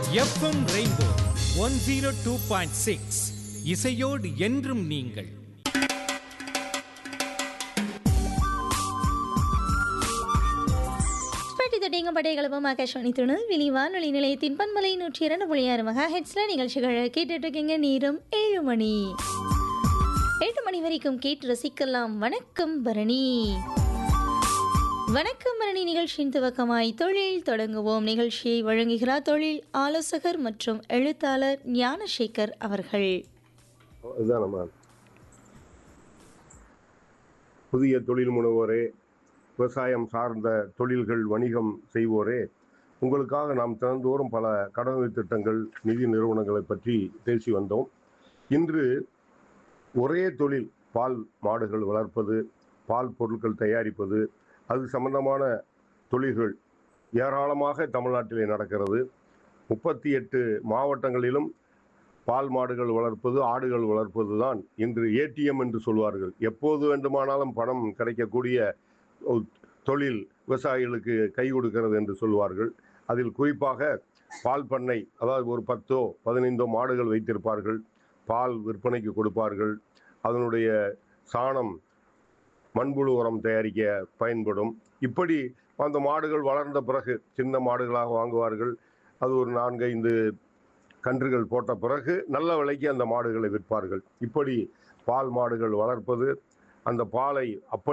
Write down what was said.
FM Rainbow one zero two point six இசையோடு என்றும் நீங்கள் பட்டி தொட்டிங்க படைகளவும் ஆகாஷ்வாணி திருநெல்வேலி வானொலி நிலையத்தின் பன்மலை நூற்றி இரண்டு புள்ளி ஆறு மெகா ஹெட்ஸில் நிகழ்ச்சிகளை கேட்டுட்டு இருக்கீங்க நேரம் ஏழு மணி ஏழு மணி வரைக்கும் கேட்டு ரசிக்கலாம் வணக்கம் பரணி வணக்கம் பரணி நிகழ்ச்சியின் துவக்கமாய் தொழில் தொடங்குவோம் நிகழ்ச்சியை வழங்குகிறார் தொழில் ஆலோசகர் மற்றும் எழுத்தாளர் ஞானசேகர் அவர்கள் இதுதான் நம்ம புதிய தொழில் முனைவோரே விவசாயம் சார்ந்த தொழில்கள் வணிகம் செய்வோரே உங்களுக்காக நாம் தினந்தோறும் பல கடனுதவி திட்டங்கள் நிதி நிறுவனங்களை பற்றி பேசி வந்தோம் இன்று ஒரே தொழில் பால் மாடுகள் வளர்ப்பது பால் பொருட்கள் தயாரிப்பது அது சம்பந்தமான தொழில்கள் ஏராளமாக தமிழ்நாட்டிலே நடக்கிறது முப்பத்தி எட்டு மாவட்டங்களிலும் பால் மாடுகள் வளர்ப்பது ஆடுகள் வளர்ப்பது தான் இன்று ஏடிஎம் என்று சொல்வார்கள் எப்போது வேண்டுமானாலும் பணம் கிடைக்கக்கூடிய ஒரு தொழில் விவசாயிகளுக்கு கை கொடுக்கிறது என்று சொல்வார்கள் அதில் குறிப்பாக பால் பண்ணை அதாவது ஒரு பத்தோ பதினைந்தோ மாடுகள் வைத்திருப்பார்கள் பால் விற்பனைக்கு கொடுப்பார்கள் அதனுடைய சாணம் மண்புழு உரம் தயாரிக்க பயன்படும் இப்படி அந்த மாடுகள் வளர்ந்த பிறகு சின்ன மாடுகளாக வாங்குவார்கள் அது ஒரு நான்கு ஐந்து கன்றுகள் போட்ட பிறகு நல்ல விலைக்கு அந்த மாடுகளை விற்பார்கள் இப்படி பால் மாடுகள் வளர்ப்பது அந்த பாலை அப்படி